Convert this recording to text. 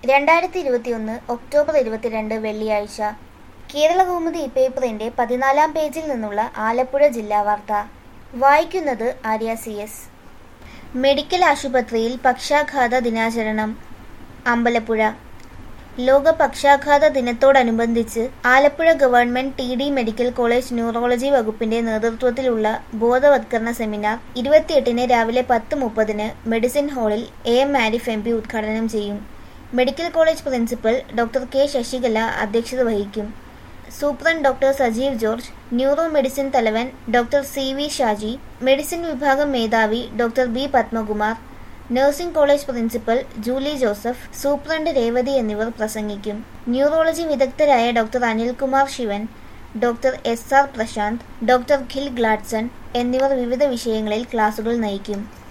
രണ്ടായിരത്തി ഇരുപത്തിയൊന്ന് ഒക്ടോബർ ഇരുപത്തിരണ്ട് വെള്ളിയാഴ്ച കേരളകൗമുദി പേപ്പറിന്റെ പതിനാലാം പേജിൽ നിന്നുള്ള ആലപ്പുഴ ജില്ലാ വാർത്ത വായിക്കുന്നത് ആര്യ സി എസ് മെഡിക്കൽ ആശുപത്രിയിൽ പക്ഷാഘാത ദിനാചരണം അമ്പലപ്പുഴ ലോക പക്ഷാഘാത ദിനത്തോടനുബന്ധിച്ച് Alappuzha government T D medical college neurology വകുപ്പിന്റെ നേതൃത്വത്തിലുള്ള ബോധവത്കരണ സെമിനാർ ഇരുപത്തിയെട്ടിന് രാവിലെ പത്ത് മുപ്പതിന് മെഡിസിൻ ഹാളിൽ A M Arif M P ഉദ്ഘാടനം ചെയ്യും medical college principal doctor K Sasikala അധ്യക്ഷത വഹിക്കും superintendent doctor Sajeev George neuro medicine തലവൻ doctor C V Shaji medicine വിഭാഗം മേധാവി doctor B Padmakumar nursing college principal Julie Joseph superintendent Revathi എന്നിവർ പ്രസംഗിക്കും ന്യൂറോളജി വിദഗ്ധരായ doctor Anilkumar Sivan doctor S R Prasanth doctor ഖിൽ ഗ്ലാഡ്സൺ എന്നിവർ വിവിധ വിഷയങ്ങളിൽ ക്ലാസുകൾ നയിക്കും